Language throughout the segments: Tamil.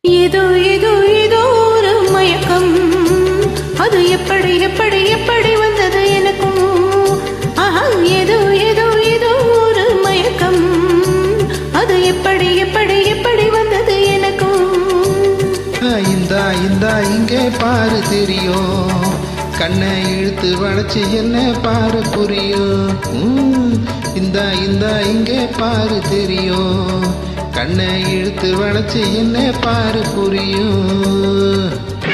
ஏதோ ஏதோ ஏதோ ஒரு மயக்கம் அது எப்படி எப்படி எப்படி வந்தது எனக்கும் ஆஹா ஏதோ ஏதோ ஏதோ ஒரு மயக்கம் அது எப்படி எப்படி எப்படி வந்தது எனக்கும் இந்தா இந்தா இங்கே பாரு தெரியும் கண்ணை இழுத்து வளைச்சு என்ன பாரு புரியும் ம், இந்தா இந்தா இங்கே பாரு தெரியும் கண்ணை இழுத்து வளைச்சு என்ன பாரு புரியும்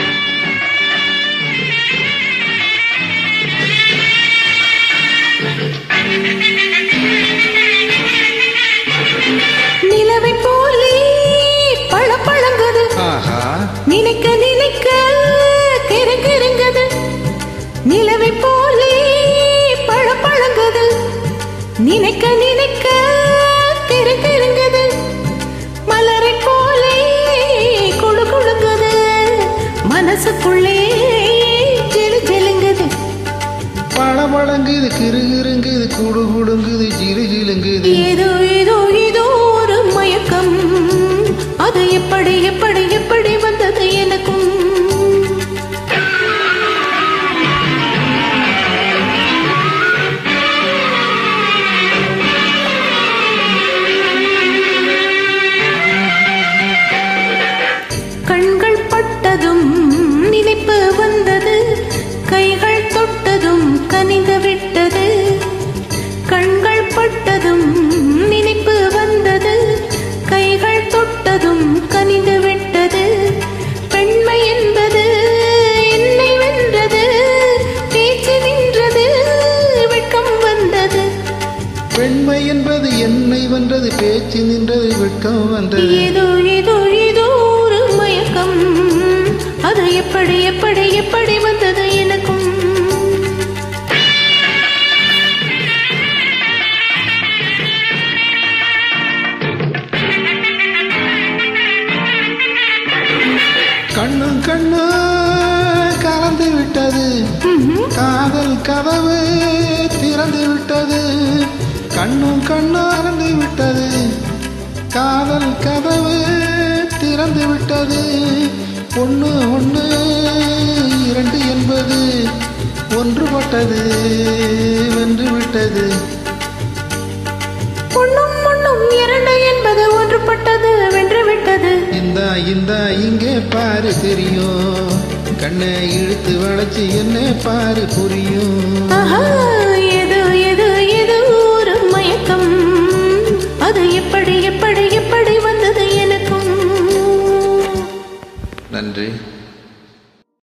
நிலவை போலே பழ பழங்குது ஆஹா நினைக்க நினைக்க கிறங்குது நிலவை போலே பழ பழங்குது நினைக்க நினைக்க கிறங்குது மலரை போலே குழு குழுங்குது மனசுக்குள்ளே ஜெலு ஜெலுங்குது பழ பழங்குது கிரு கிருங்குது குடு குடுங்குது ஜிலு ஜிலுங்குது ஏதோ ஏதோ ஏதோ ஒரு மயக்கம் அது எப்படி எப்படி எப்படி வந்தது எனக்கும் கண்கள் பட்டதும் நினைப்பு வந்தது கைகள் தொட்டதும் கனிந்து விட்டது கண்கள் பட்டதும் நினைப்பு வந்தது கைகள் தொட்டதும் கனிந்து விட்டது பெண்மை என்பது என்னை வென்றது பேச்சு நின்றது வெட்கம் வந்தது பெண்மை என்பது என்னை வென்றது பேச்சு நின்றது வெட்கம் வந்தது ஏதோ ஏதோ ஏதோ ஒரு மயக்கம் அது எப்படி எப்படி எப்படி வந்தது எனக்கும் கண்ணும் கண்ணு கலந்து விட்டது ம்ஹும். காதல் கதவு திறந்து விட்டது கண்ணும் கண்ணும் திறந்து விட்டது காதல் கதவு திறந்து விட்டது ஒன்று ஒன்று இரண்டு என்பது ஒன்றுபட்டது வென்று விட்டது பொண்ணும் பொண்ணும் இரண்டு என்பது ஒன்றுபட்டது வென்று விட்டது இந்த இந்த இங்கே பாரு தெரியும் கண்ணை இழுத்து வளைச்சு என்ன பாரு புரியும் ஆஹா ஏதோ ஏதோ ஏதோ ஒரு மயக்கம் அது எப்படி எப்படி எப்படி வந்தது எனக்கும் நன்றி